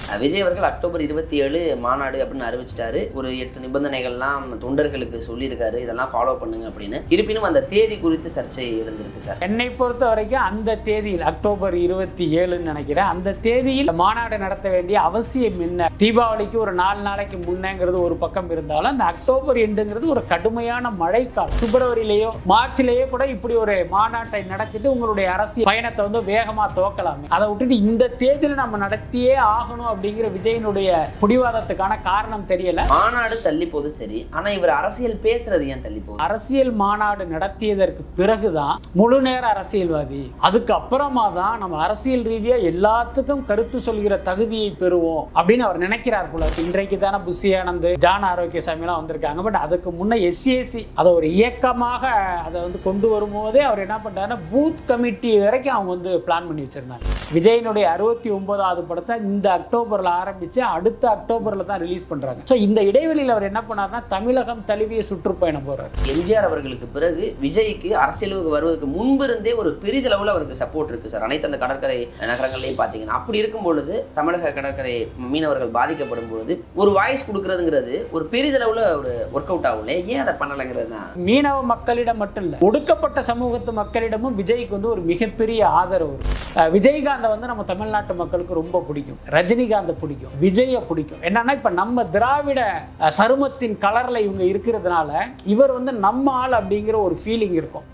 அஹ் விஜய் அவர்கள் அக்டோபர் இருபத்தி ஏழு மாநாடு அப்படின்னு அறிவிச்சிட்டாரு ஒரு எட்டு நிபந்தனைகள்லாம் தொண்டர்களுக்கு சொல்லியிருக்காரு இதெல்லாம் ஃபாலோ பண்ணுங்க அப்படின்னு இருப்பினும் அந்த தேதி குறித்து சர்ச்சை எழுந்திருக்கு சார் என்னை பொறுத்த வரைக்கும் அந்த தேதியில் அக்டோபர் இருபத்தி ஏழுன்னு நினைக்கிறேன் அந்த தேதியில் மாநாடு நடத்த வேண்டிய அவசியம் என்ன தீபாவளிக்கு ஒரு நாலு நாளைக்கு முன்னேங்கிறது ஒரு பக்கம் இருந்தாலும் அந்த அக்டோபர் எண்டுங்கிறது ஒரு கடுமையான மழைக்காலம் பிப்ரவரியிலேயோ மார்ச்லேயோ கூட இப்படி ஒரு மாநாட்டை நடத்திட்டு உங்களுடைய அரசியல் பயணத்தை வந்து வேகமாக துவக்கலாமே அதை விட்டுட்டு இந்த தேதியில் நம்ம நடத்தியே ஆகணும் அப்படிங்கிற விஜயனுடைய பிடிவாதத்துக்கான காரணம் தெரியல மாநாடு தள்ளி போகுது சரி ஆனா இவர் அரசியல் பேசுறது ஏன் தள்ளி போகுது அரசியல் மாநாடு நடத்தியதற்கு பிறகுதான் முழு நேர அரசியல்வாதி அதுக்கு அப்புறமா தான் நம்ம அரசியல் ரீதியா எல்லாத்துக்கும் கருத்து சொல்கிற தகுதியை பெறுவோம் அப்படின்னு அவர் நினைக்கிறார் போல இருக்கு. இன்றைக்கு தானே புஷி ஆனந்த் ஜான் ஆரோக்கியசாமி எல்லாம் வந்திருக்காங்க பட் அதுக்கு முன்ன எஸ்சிஎஸ்சி அதை ஒரு இயக்கமாக அதை வந்து கொண்டு வரும்போதே அவர் என்ன பண்றாருன்னா பூத் கமிட்டி வரைக்கும் அவங்க வந்து பிளான் பண்ணி வச்சிருந்தாங்க விஜயனுடைய அறுபத்தி ஒன்பதாவது படத்தை இந்த அக்டோபர்ல ஆரம்பிச்சு அடுத்த அக்டோபர்ல தான் ரிலீஸ் பண்றாங்க ஸோ இந்த இடைவெளியில் அவர் என்ன பண்ணாருன்னா தமிழகம் தழுவிய சுற்றுப்பயணம் போறாரு எம்ஜிஆர் அவர்களுக்கு பிறகு விஜய்க்கு அரசியலுக்கு வருவதற்கு முன்பு இருந்தே ஒரு பெரிதளவில் அவருக்கு சப்போர்ட் இருக்கு சார் அனைத்து அந்த கடற்கரை நகரங்கள்லையும் பார்த்தீங்கன்னா அப்படி இருக்கும் பொழுது தமிழக கடற்கரை மீனவர்கள் பாதிக்கப்படும் பொழுது ஒரு வாய்ஸ் கொடுக்கறதுங்கிறது ஒரு பெரிதளவில் ஒரு ஒர்க் அவுட் ஆகல ஏன் அதை பண்ணலைங்கிறது தான் மீனவ மக்களிடம் மட்டும் இல்லை ஒடுக்கப்பட்ட சமூகத்து மக்களிடமும் விஜய்க்கு வந்து ஒரு மிகப்பெரிய ஆதரவு இருக்கு. அஹ் விஜயகாந்தை வந்து நம்ம தமிழ்நாட்டு மக்களுக்கு ரொம்ப பிடிக்கும் ரஜினிகாந்தை பிடிக்கும் விஜயை பிடிக்கும் என்னன்னா இப்போ நம்ம திராவிட அஹ், சருமத்தின் கலரில் இவங்க இருக்கிறதுனால இவர் வந்து நம்ம ஆள் அப்படிங்கிற ஒரு ஃபீலிங் இருக்கும்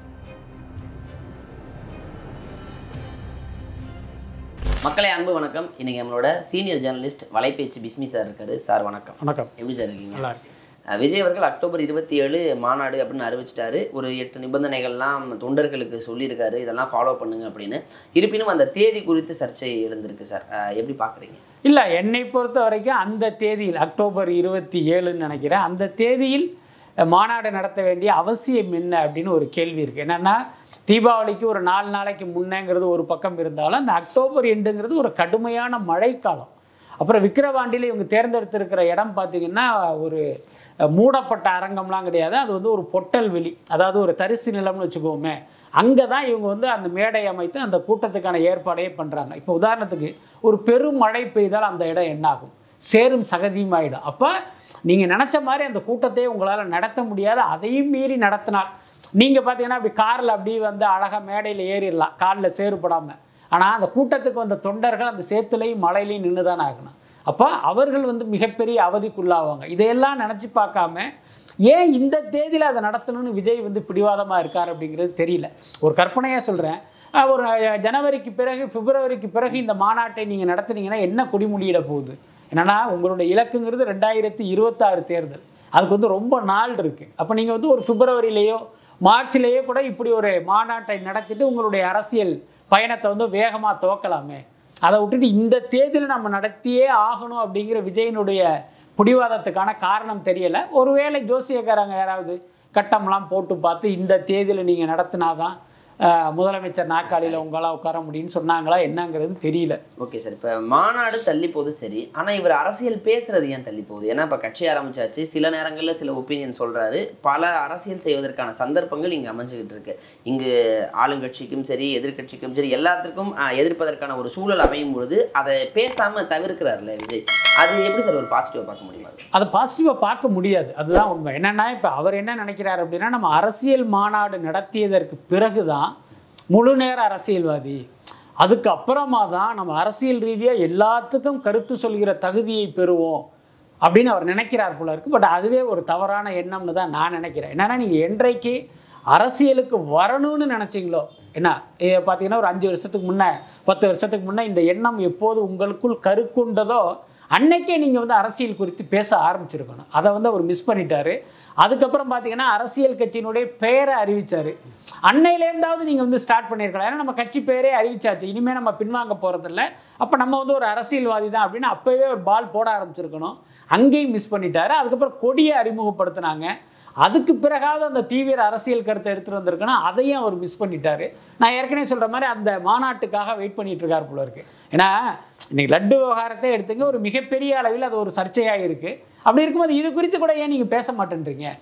மக்களை அன்பு வணக்கம் இன்னைக்கு நம்மளோட senior journalist Valaipechu Bismi sir இருக்காரு சார் வணக்கம் வணக்கம் எப்படி சார் இருக்கீங்க நல்லா இருக்கு அஹ் விஜய் அவர்கள் அக்டோபர் இருபத்தி ஏழு மாநாடு அப்படின்னு அறிவிச்சிட்டாரு ஒரு எட்டு நிபந்தனைகள்லாம் தொண்டர்களுக்கு சொல்லியிருக்காரு இதெல்லாம் ஃபாலோ பண்ணுங்க அப்படின்னு இருப்பினும் அந்த தேதி குறித்து சர்ச்சை எழுந்திருக்கு சார் அஹ் எப்படி பார்க்குறீங்க இல்லை என்னை பொறுத்த வரைக்கும் அந்த தேதியில் அக்டோபர் இருபத்தி ஏழுன்னு நினைக்கிறேன் அந்த தேதியில் அஹ், மாநாடு நடத்த வேண்டிய அவசியம் என்ன அப்படின்னு ஒரு கேள்வி இருக்குது என்னென்னா தீபாவளிக்கு ஒரு நாலு நாளைக்கு முன்னேங்கிறது ஒரு பக்கம் இருந்தாலும் அந்த அக்டோபர் எண்டுங்கிறது ஒரு கடுமையான மழைக்காலம் அப்புறம் விக்கிரவாண்டியில் இவங்க தேர்ந்தெடுத்திருக்கிற இடம் பார்த்தீங்கன்னா ஒரு அஹ், மூடப்பட்ட அரங்கம்லாம் கிடையாது அது வந்து ஒரு பொட்டல் வெளி அதாவது ஒரு தரிசு நிலம்னு வச்சுக்கோமே அங்கே தான் இவங்க வந்து அந்த மேடை அமைத்து அந்த கூட்டத்துக்கான ஏற்பாடையே பண்ணுறாங்க இப்போ உதாரணத்துக்கு ஒரு பெரும் மழை பெய்தால் அந்த இடம் என்னாகும் சேரும் சகதியுமாயிடும் அப்போ நீங்கள் நினச்ச மாதிரி அந்த கூட்டத்தை உங்களால் நடத்த முடியாது அதையும் மீறி நடத்தினால் நீங்கள் பார்த்தீங்கன்னா அப்படி காரில் அப்படி வந்து அழகாக மேடையில் ஏறிடலாம் காலில் சேறுபடாமல் ஆனால் அந்த கூட்டத்துக்கு வந்த தொண்டர்கள் அந்த சேத்துலையும் மழையிலையும் நின்று தான் ஆகணும் அப்போ அவர்கள் வந்து மிகப்பெரிய அவதிக்குள்ளாவாங்க இதையெல்லாம் நினச்சி பார்க்காம ஏன் இந்த தேதியில் அதை நடத்தணும்னு விஜய் வந்து பிடிவாதமாக இருக்கார் அப்படிங்கிறது தெரியல ஒரு கற்பனையாக சொல்கிறேன் ஒரு அஹ், ஜனவரிக்கு பிறகு பிப்ரவரிக்கு பிறகு இந்த மாநாட்டை நீங்கள் நடத்துனீங்கன்னா என்ன குடிமுடியிட போகுது என்னன்னா உங்களுடைய இலக்குங்கிறது ரெண்டாயிரத்தி இருபத்தாறு தேர்தல் அதுக்கு வந்து ரொம்ப நாள் இருக்குது அப்போ நீங்கள் வந்து ஒரு பிப்ரவரியிலேயோ மார்ச்லேயோ கூட இப்படி ஒரு மாநாட்டை நடத்திட்டு உங்களுடைய அரசியல் பயணத்தை வந்து வேகமாக துவக்கலாமே அதை விட்டுட்டு இந்த தேதியில் நம்ம நடத்தியே ஆகணும் அப்படிங்கிற விஜயனுடைய பிடிவாதத்துக்கான காரணம் தெரியலை ஒருவேளை ஜோசியக்காரங்க யாராவது கட்டம்லாம் போட்டு பார்த்து இந்த தேதியில் நீங்கள் நடத்தினாதான் அஹ், முதலமைச்சர் நாற்காலியில் உங்களால் உட்கார முடியும்னு சொன்னாங்களா என்னங்கிறது தெரியல ஓகே சார் இப்போ மாநாடு தள்ளி போகுது சரி ஆனால் இவர் அரசியல் பேசுறது ஏன் தள்ளி போகுது ஏன்னா இப்போ கட்சி ஆரம்பிச்சாச்சு சில நேரங்களில் சில ஒப்பீனியன் சொல்றாரு பல அரசியல் செய்வதற்கான சந்தர்ப்பங்கள் இங்கே அமைஞ்சுக்கிட்டு இருக்கு இங்கு ஆளுங்கட்சிக்கும் சரி எதிர்க்கட்சிக்கும் சரி எல்லாத்துக்கும் ஆஹ், எதிர்ப்பதற்கான ஒரு சூழல் அமையும் பொழுது அதை பேசாம தவிர்க்கிறார்ல விஜய் அது எப்படி சார் ஒரு பாசிட்டிவாக பார்க்க முடியுமா அதை பாசிட்டிவாக பார்க்க முடியாது அதுதான் உண்மை என்னென்னா இப்போ அவர் என்ன நினைக்கிறார் அப்படின்னா நம்ம அரசியல் மாநாடு நடத்தியதற்கு பிறகு தான் முழு நேர அரசியல்வாதி அதுக்கு அப்புறமா தான் நம்ம அரசியல் ரீதியாக எல்லாத்துக்கும் கருத்து சொல்கிற தகுதியை பெறுவோம் அப்படின்னு அவர் நினைக்கிறார் போல இருக்கு பட் அதுவே ஒரு தவறான எண்ணம்னு தான் நான் நினைக்கிறேன் என்னன்னா நீங்கள் என்றைக்கு அரசியலுக்கு வரணும்னு நினச்சிங்களோ என்ன ஏ, பார்த்தீங்கன்னா ஒரு அஞ்சு வருஷத்துக்கு முன்னே பத்து வருஷத்துக்கு முன்னே இந்த எண்ணம் எப்போது உங்களுக்குள் கருக்குண்டதோ அன்னைக்கே நீங்கள் வந்து அரசியல் குறித்து பேச ஆரம்பிச்சிருக்கணும் அதை வந்து அவர் மிஸ் பண்ணிட்டாரு அதுக்கப்புறம் பார்த்தீங்கன்னா அரசியல் கட்சியினுடைய பெயரை அறிவிச்சார் அன்னையிலேருந்தாவது நீங்கள் வந்து ஸ்டார்ட் பண்ணியிருக்கலாம் ஏன்னா நம்ம கட்சி பேரே அறிவிச்சாச்சு இனிமேல் நம்ம பின்வாங்க போகிறதில்ல அப்போ நம்ம வந்து ஒரு அரசியல்வாதி தான் அப்படின்னு அப்போவே ஒரு பால் போட ஆரம்பிச்சிருக்கணும் அங்கேயும் மிஸ் பண்ணிட்டாரு அதுக்கப்புறம் கொடியை அறிமுகப்படுத்தினாங்க அதுக்கு பிறகாவது அந்த தீவிர அரசியல் கருத்தை எடுத்துகிட்டு வந்திருக்கணும் அதையும் அவர் மிஸ் பண்ணிட்டாரு நான் ஏற்கனவே சொல்கிற மாதிரி அந்த மாநாட்டுக்காக வெயிட் பண்ணிட்டு இருக்கார் போல இருக்கு ஏன்னா இன்னைக்கு லட்டு விவகாரத்தை எடுத்துங்க ஒரு மிகப்பெரிய அளவில் அது ஒரு சர்ச்சையாக இருக்குது அப்படி இருக்கும்போது இது குறித்து கூட ஏன் நீங்கள் பேச மாட்டேன்றீங்க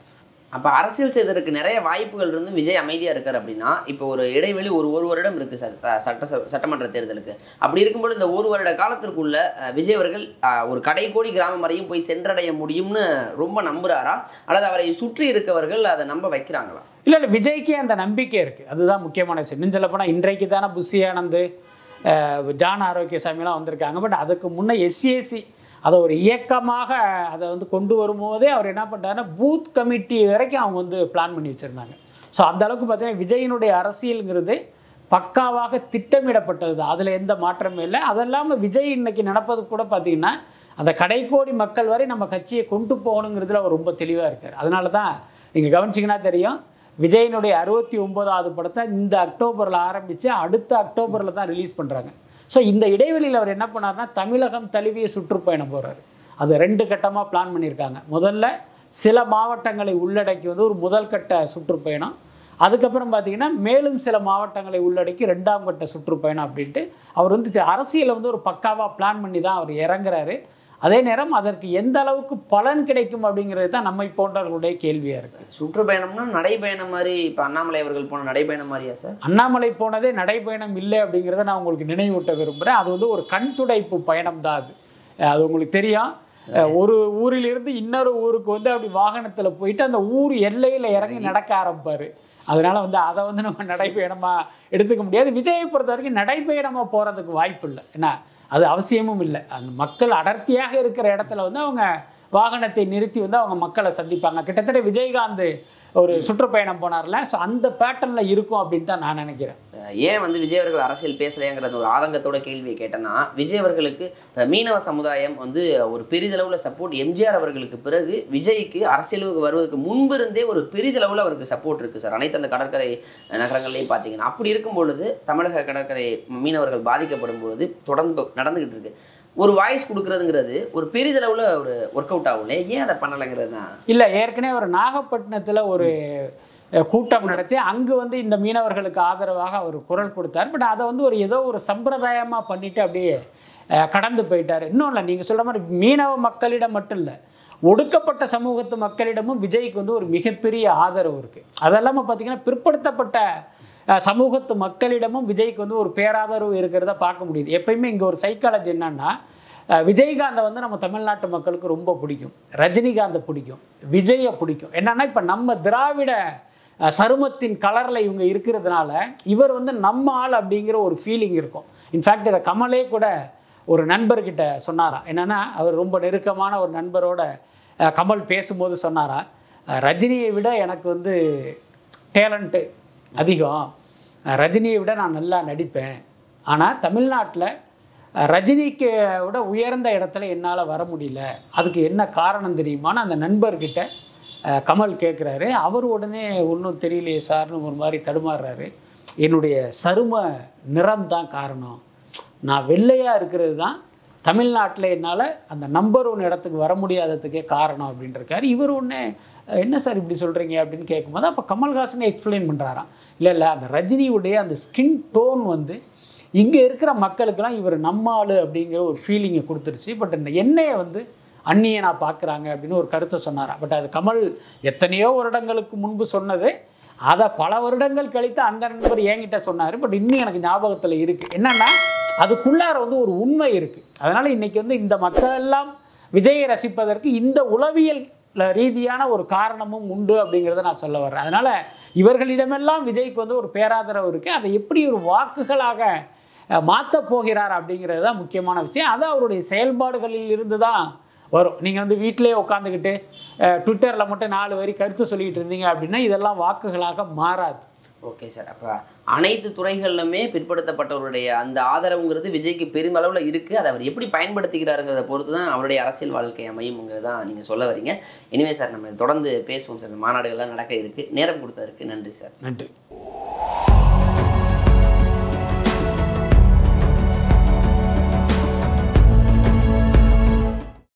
அப்போ அரசியல் செய்வதற்கு நிறைய வாய்ப்புகள் இருந்தும் விஜய் அமைதியாக இருக்கார் அப்படின்னா இப்போ ஒரு இடைவெளி ஒரு ஒரு வருடம் இருக்குது சார் த- சட்ட சட்டமன்ற தேர்தலுக்கு அப்படி இருக்கும்போது இந்த ஒரு வருட காலத்திற்குள்ள அஹ், விஜய் அவர்கள் அஹ், ஒரு கடைக்கோடி கிராமம் வரையும் போய் சென்றடைய முடியும்னு ரொம்ப நம்புறாரா அல்லது அவரை சுற்றி இருக்கவர்கள் அதை நம்ப வைக்கிறாங்களா இல்லை இல்லை விஜய்க்கே அந்த நம்பிக்கை இருக்குது அதுதான் முக்கியமான விஷயம் இன்னும் சொல்ல போனால் இன்றைக்கு தானே புஷி ஆனந்த் அஹ், ஜான் ஆரோக்கியசாமிலாம் வந்திருக்காங்க பட் அதுக்கு முன்னே எஸ்சிஎஸ்சி அதை ஒரு இயக்கமாக அதை வந்து கொண்டு வரும்போதே அவர் என்ன பண்ணிட்டாருன்னா பூத் கமிட்டி வரைக்கும் அவங்க வந்து பிளான் பண்ணி வச்சுருந்தாங்க ஸோ அந்த அளவுக்கு பார்த்தீங்கன்னா விஜயினுடைய அரசியலுங்கிறது பக்காவாக திட்டமிடப்பட்டது தான் அதில் எந்த மாற்றமும் இல்லை அது இல்லாமல் விஜய் இன்னைக்கு நடப்பது கூட பார்த்தீங்கன்னா அந்த கடைக்கோடி மக்கள் வரை நம்ம கட்சியை கொண்டு போகணுங்கிறதுல அவர் ரொம்ப தெளிவாக இருக்கார் அதனால தான் நீங்கள் கவனிச்சிங்கன்னா தெரியும் விஜயினுடைய அறுபத்தி ஒன்பதாவது படத்தை இந்த அக்டோபரில் ஆரம்பித்து அடுத்த அக்டோபரில் தான் ரிலீஸ் பண்ணுறாங்க ஸோ இந்த இடைவெளியில் அவர் என்ன பண்ணார்னா தமிழகம் தழுவிய சுற்றுப்பயணம் போகிறாரு அது ரெண்டு கட்டமாக பிளான் பண்ணியிருக்காங்க முதல்ல சில மாவட்டங்களை உள்ளடக்கி வந்து ஒரு முதல் கட்ட சுற்றுப்பயணம் அதுக்கப்புறம் பார்த்தீங்கன்னா மேலும் சில மாவட்டங்களை உள்ளடக்கி ரெண்டாம் கட்ட சுற்றுப்பயணம் அப்படின்ட்டு அவர் வந்து தி- அரசியலை வந்து ஒரு பக்காவாக பிளான் பண்ணி தான் அவர் இறங்குறாரு அதே நேரம் அதற்கு எந்த அளவுக்கு பலன் கிடைக்கும் அப்படிங்கிறது தான் நம்மை போன்றவர்களுடைய கேள்வியாக இருக்குது சுற்றுப்பயணம்னா நடைப்பயணம் மாதிரி இப்போ அண்ணாமலை அவர்கள் போன நடைப்பயணம் மாதிரியா சார் அண்ணாமலை போனதே நடைப்பயணம் இல்லை அப்படிங்கிறத நான் உங்களுக்கு நினைவூட்ட விரும்புகிறேன் அது வந்து ஒரு கண் துடைப்பு பயணம் தான் அது அஹ் அது உங்களுக்கு தெரியும் அஹ் ஒரு ஊரிலிருந்து இன்னொரு ஊருக்கு வந்து அப்படி வாகனத்தில் போயிட்டு அந்த ஊர் எல்லையில் இறங்கி நடக்க ஆரம்பிப்பார் அதனால வந்து அதை வந்து நம்ம நடைப்பயணமாக எடுத்துக்க முடியாது விஜயை பொறுத்த வரைக்கும் நடைப்பயணமாக போகிறதுக்கு வாய்ப்பு இல்லை என்ன அது அவசியமும் இல்லை அந்த மக்கள் அடர்த்தியாக இருக்கிற இடத்துல வந்து அவங்க வாகனத்தை நிறுத்தி வந்து அவங்க மக்களை சந்திப்பாங்க கிட்டத்தட்ட விஜயகாந்த் ஒரு சுற்றுப்பயணம் போனார்ல ஸோ அந்த பேட்டர்னில் இருக்கும் அப்படின்னு தான் நான் நினைக்கிறேன் அஹ் ஏன் வந்து விஜய் அவர்கள் அரசியல் பேசலைங்கிறது ஒரு ஆதங்கத்தோட கேள்வியை கேட்டேன்னா விஜய் அவர்களுக்கு அஹ், மீனவ சமுதாயம் வந்து ஒரு பெரிதளவில் சப்போர்ட் எம்ஜிஆர் அவர்களுக்கு பிறகு விஜய்க்கு அரசியலுக்கு வருவதற்கு முன்பு இருந்தே ஒரு பெரிதளவில் அவருக்கு சப்போர்ட் இருக்குது சார் அனைத்து அந்த கடற்கரை நகரங்கள்லையும் பார்த்தீங்கன்னா அப்படி இருக்கும் பொழுது தமிழக கடற்கரை மீனவர்கள் பாதிக்கப்படும் பொழுது தொடர்ந்து நடந்துகிட்டு இருக்கு ஒரு வாய்ஸ் கொடுக்கறதுங்கிறது ஒரு பெரிதளவில் ஒரு ஒர்க் அவுட் ஆகல ஏன் அதை பண்ணலைங்கிறது தான் இல்லை ஏற்கனவே ஒரு நாகப்பட்டினத்தில் ஒரு அஹ், கூட்டம் நடத்தி அங்கு வந்து இந்த மீனவர்களுக்கு ஆதரவாக அவர் குரல் கொடுத்தார் பட் அதை வந்து ஒரு ஏதோ ஒரு சம்பிரதாயமாக பண்ணிட்டு அப்படியே அஹ், கடந்து போயிட்டார் இன்னும் இல்லை நீங்கள் சொல்கிற மாதிரி மீனவ மக்களிடம் மட்டும் இல்லை ஒடுக்கப்பட்ட சமூகத்து மக்களிடமும் விஜய்க்கு வந்து ஒரு மிகப்பெரிய ஆதரவு இருக்குது அதெல்லாமல் பார்த்தீங்கன்னா பிற்படுத்தப்பட்ட அஹ், சமூகத்து மக்களிடமும் விஜய்க்கு வந்து ஒரு பேராதரவு இருக்கிறத பார்க்க முடியுது எப்பயுமே இங்கே ஒரு சைக்காலஜி என்னன்னா அஹ், விஜயகாந்தை வந்து நம்ம தமிழ்நாட்டு மக்களுக்கு ரொம்ப பிடிக்கும் ரஜினிகாந்தை பிடிக்கும் விஜயை பிடிக்கும் என்னன்னா இப்போ நம்ம திராவிட அஹ், சருமத்தின் கலரில் இவங்க இருக்கிறதுனால இவர் வந்து நம்ம ஆள் அப்படிங்கிற ஒரு ஃபீலிங் இருக்கும் இன்ஃபேக்ட் இதை கமலே கூட ஒரு நண்பர்கிட்ட சொன்னாராம் என்னன்னா அவர் ரொம்ப நெருக்கமான ஒரு நண்பரோட அஹ், கமல் பேசும்போது சொன்னாரா அஹ், ரஜினியை விட எனக்கு வந்து டேலண்ட்டு அதிகம் அஹ், ரஜினியை விட நான் நல்லா நடிப்பேன் ஆனால் தமிழ்நாட்டில் ரஜினிக்கு விட உயர்ந்த இடத்துல என்னால் வர முடியல அதுக்கு என்ன காரணம் தெரியுமான்னு அந்த நண்பர்கிட்ட அஹ், கமல் கேட்குறாரு அவர் உடனே ஒன்றும் தெரியலையே சார்னு ஒரு மாதிரி தடுமாறுறாரு என்னுடைய சரும நிறம் தான் காரணம் நான் வெள்ளையாக இருக்கிறது தான் தமிழ்நாட்டில் என்னால் அந்த நம்பர் ஒன் இடத்துக்கு வர முடியாததுக்கே காரணம் அப்படின்ட்டுருக்காரு இவர் ஒன்று என்ன சார் இப்படி சொல்கிறீங்க அப்படின்னு கேட்கும்போது அப்போ கமல்ஹாசன் எக்ஸ்பிளைன் பண்ணுறாராம் இல்லை இல்லை அந்த ரஜினியுடைய அந்த ஸ்கின் டோன் வந்து இங்கே இருக்கிற மக்களுக்கெல்லாம் இவர் நம்ம ஆளு அப்படிங்கிற ஒரு ஃபீலிங்கை கொடுத்துருச்சு பட் இந்த எண்ணெயை வந்து அந்நியனா பார்க்குறாங்க அப்படின்னு ஒரு கருத்தை சொன்னாராம் பட் அது கமல் எத்தனையோ வருடங்களுக்கு முன்பு சொன்னது அதை பல வருடங்கள் கழித்து அந்த நண்பர் என்கிட்ட சொன்னார் பட் இன்னும் எனக்கு ஞாபகத்தில் இருக்குது என்னன்னா அதுக்குள்ளார வந்து ஒரு உண்மை இருக்குது அதனால் இன்னைக்கு வந்து இந்த மக்கள் எல்லாம் விஜயை ரசிப்பதற்கு இந்த உளவியல் ரீதியான ஒரு காரணமும் உண்டு அப்படிங்கிறத நான் சொல்ல வர்றேன் அதனால் இவர்களிடமெல்லாம் விஜய்க்கு வந்து ஒரு பேராதரவு இருக்குது அதை எப்படி ஒரு வாக்குகளாக மாற்றப் போகிறார் அப்படிங்கிறது தான் முக்கியமான விஷயம் அது அவருடைய செயல்பாடுகளில் இருந்து தான் வரும் நீங்கள் வந்து வீட்டிலே உட்காந்துக்கிட்டு ட்விட்டரில் மட்டும் நாலு வரி கருத்து சொல்லிக்கிட்டு இருந்தீங்க அப்படின்னா இதெல்லாம் வாக்குகளாக மாறாது ஓகே சார் அப்போ அனைத்து துறைகளிலுமே பிற்படுத்தப்பட்டவருடைய அந்த ஆதரவுங்கிறது விஜய்க்கு பெருமளவில் இருக்குது அதை அவர் எப்படி பயன்படுத்திக்கிறாருங்கிறத பொறுத்து தான் அவருடைய அரசியல் வாழ்க்கை அமையுங்கிறது தான் நீங்கள் சொல்ல வரீங்க இனிமே சார் நம்ம தொடர்ந்து பேசுவோம் சார் இந்த மாநாடுகள்லாம் நடக்க இருக்குது நேரம் கொடுத்ததற்கு நன்றி சார் நன்றி